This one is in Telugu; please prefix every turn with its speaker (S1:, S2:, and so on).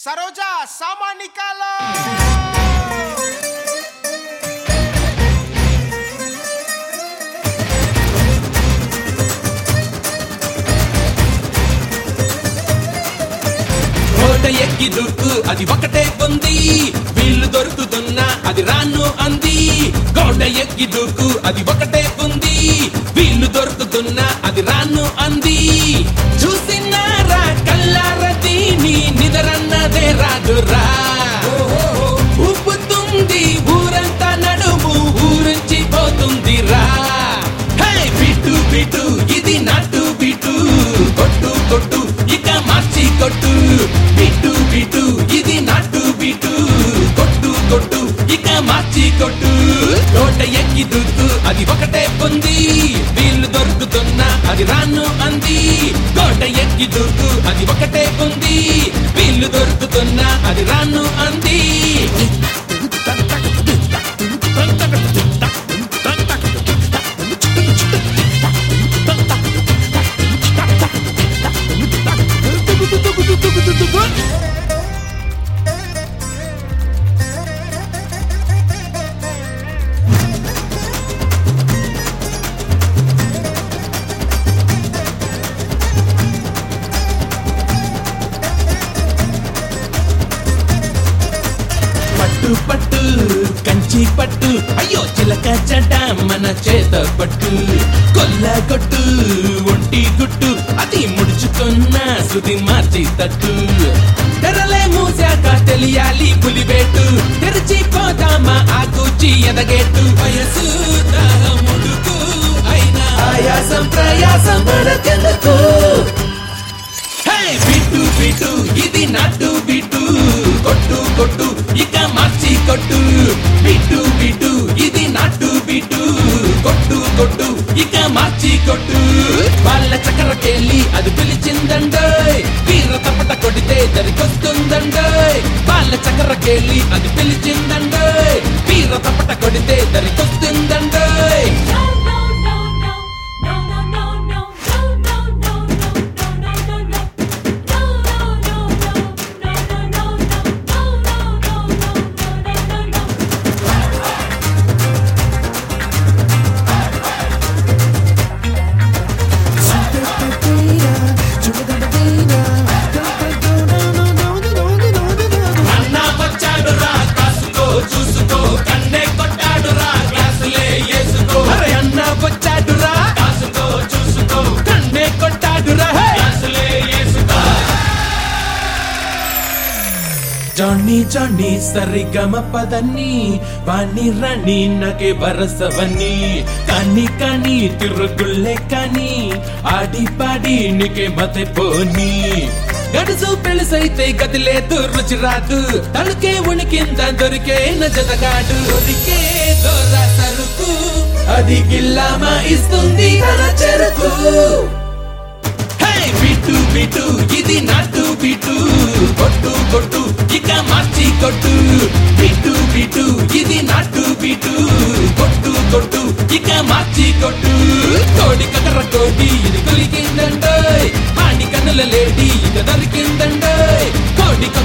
S1: సరోజా సామానికాలో
S2: కోట ఎక్కి దుర్కు అది ఒకటే ఉంది వీళ్ళు దొరుకుతున్నా అది రాను అంది కోట ఎక్కి దుర్కు అది ఒకటే ఉంది వీళ్ళు దొరుకుతున్నా అది రాను అంది చూసినారా కల్లార దీని నిదరన్నదే రాదురా ఉప్పుతుంది ఊరంతా నడుము ఊరించి పోతుంది రా హే బిటు బిటు ఇది నాటు బిటు కొట్టు కొట్టు ఇక మార్చి కొట్టు బిటు బిటు ఇది నాటు బిటు కొట్టు కొట్టు ఇక మార్చి కొట్టు తోట ఎక్కి దుద్దు అది ఒకటే పొంది వీళ్ళు దొరుకుతున్నా అది రాను అంది తోట ఎక్కి దుద్దు అది ఒకటే పొంది వీళ్ళు దొరుకుతున్నా అది రాను అంది పట్టు పట్టు కంచి పట్టు అయ్యో చిలక చట మన చేత పట్టు కొల్ల కొట్టు ఒంటి గుట్టు అది ముడుచుకున్న సుది మార్చి తట్టు తెరలే మూసాక తెలియాలి పులిబేటు తెరిచి పోదామా ఆ కూచి ఎదగేటు వయసు దాహముడుకు అయినా ఆయాసం ప్రయాసం మనకెందుకు హే బిటు బిటు ఇది నాటు బిటు కొట్టు కొట్టు ఇక మార్చి కొట్టు బిటు బిటు ఇది నాటు బిటు కొట్టు కొట్టు ఇక మార్చి కొట్టు వాళ్ళ చక్కెరకెళ్ళి అది పిలిచిందండోయ్ వీర తపట కొడితే దరికొస్తుందండోయ్ వాళ్ళ చక్కెరకెళ్ళి అది పిలిచిందండోయ్ వీర తపట కొడితే దరికొస్తుందండోయ్
S3: No, no, no, no, no, no, no, no, no, no, no, no, no, no, no, no, no.
S2: అన్న వచ్చాడు రా కాసుకో చూసుకో కన్నే కొట్టాడు రా గ్లాసులే వేసుకో అరే అన్న వచ్చాడు రా కాసుకో చూసుకో కన్నే కొట్టాడు రా గ్లాసులే వేసుకో జానీ జానీ సరిగమ పదని వాణి రాణి నాకే వరసవని కాని కాని తిరుగుళ్ళే కాని ఆడి పాడి నీకే మతే పోని గడుసు పెళసైతే గది లేదు రుచి రాదు తడుకే ఉనికింద దొరికే నజతగాడు దొరికే దొర సరుకు అది గిల్లామా ఇస్తుంది తన చెరుకు హే బిటు బిటు ఇది నాటు బిటు కొట్టు కొట్టు ఇక మార్చి కొట్టు బిటు బిటు ఇది నాటు బిటు కొట్టు కొట్టు ఇక మార్చి కొట్టు కోడి కకర కోడి ఇది కొలికిందండోయ్ ఆడి కన్నుల లేడి ఇక దొరికిందండోయ్ కోడి